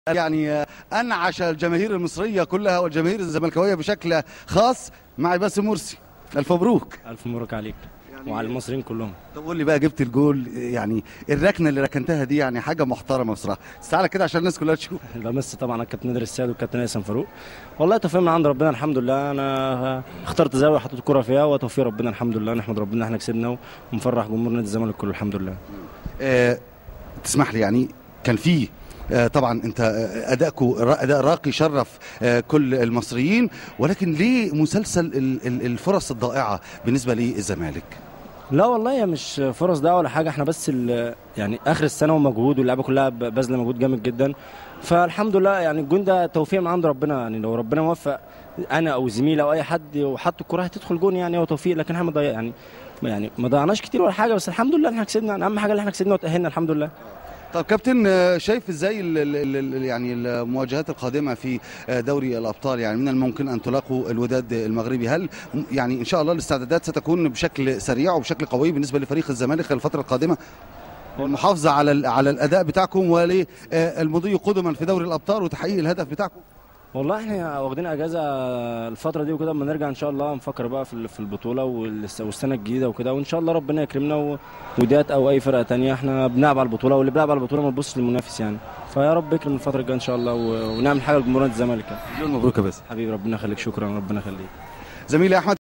يعني انعش الجماهير المصريه كلها والجماهير الزملكاويه بشكل خاص مع باسم مرسي الف مبروك الف مبروك عليك وعلى المصريين كلهم طب قول لي بقى جبت الجول يعني الركنه اللي ركنتها دي يعني حاجه محترمه بصراحه بس تعالى كده عشان الناس كلها تشوف بمس طبعا على الكابتن نادر السيد والكابتن هيثم فاروق والله توفيق من عند ربنا الحمد لله انا اخترت زاويه حطيت الكره فيها وتوفيق ربنا الحمد لله نحمد ربنا احنا كسبنا ونفرح جمهور نادي الزمالك كله الحمد لله آه تسمح لي يعني كان في آه طبعا انت آه، ادائكم را- اداء راقي شرف آه كل المصريين ولكن ليه مسلسل ال- ال- الفرص الضائعه بالنسبه للزمالك لا والله هي مش فرص ده ولا حاجه احنا بس ال- يعني اخر السنه ومجهود واللعبه كلها ب- باذله مجهود جامد جدا فالحمد لله يعني الجون ده توفيق من عند ربنا يعني لو ربنا موفق انا او زميلي او اي حد وحط الكره هتدخل جون يعني هو توفيق لكن احنا ما ضيع يعني يعني ما ضيعناش كتير ولا حاجه بس الحمد لله احنا كسبنا يعني اهم حاجه اللي احنا كسبنا وتاهلنا الحمد لله طب كابتن آه، شايف ازاي ال ال ال يعني المواجهات القادمه في آه، دوري الابطال يعني من الممكن ان تلاقوا الوداد المغربي هل م- يعني ان شاء الله الاستعدادات ستكون بشكل سريع وبشكل قوي بالنسبه لفريق الزمالك الفتره القادمه والمحافظه على ال- على الاداء بتاعكم وللمضي قدما في دوري الابطال وتحقيق الهدف بتاعكم والله احنا واخدين اجازه الفتره دي وكده اما نرجع ان شاء الله نفكر بقى في ال- في البطوله والس- والسنه الجديده وكده وان شاء الله ربنا يكرمنا و- وديات او اي فرقه تانية احنا بنلعب على البطوله واللي بيلعب على البطوله ما تبصش للمنافس يعني فيا رب يكرم الفتره الجايه ان شاء الله و- ونعمل حاجه لجمهور نادي الزمالك يعني. مليون مبروك يا باسم حبيبي ربنا يخليك شكرا ربنا يخليك زميلي احمد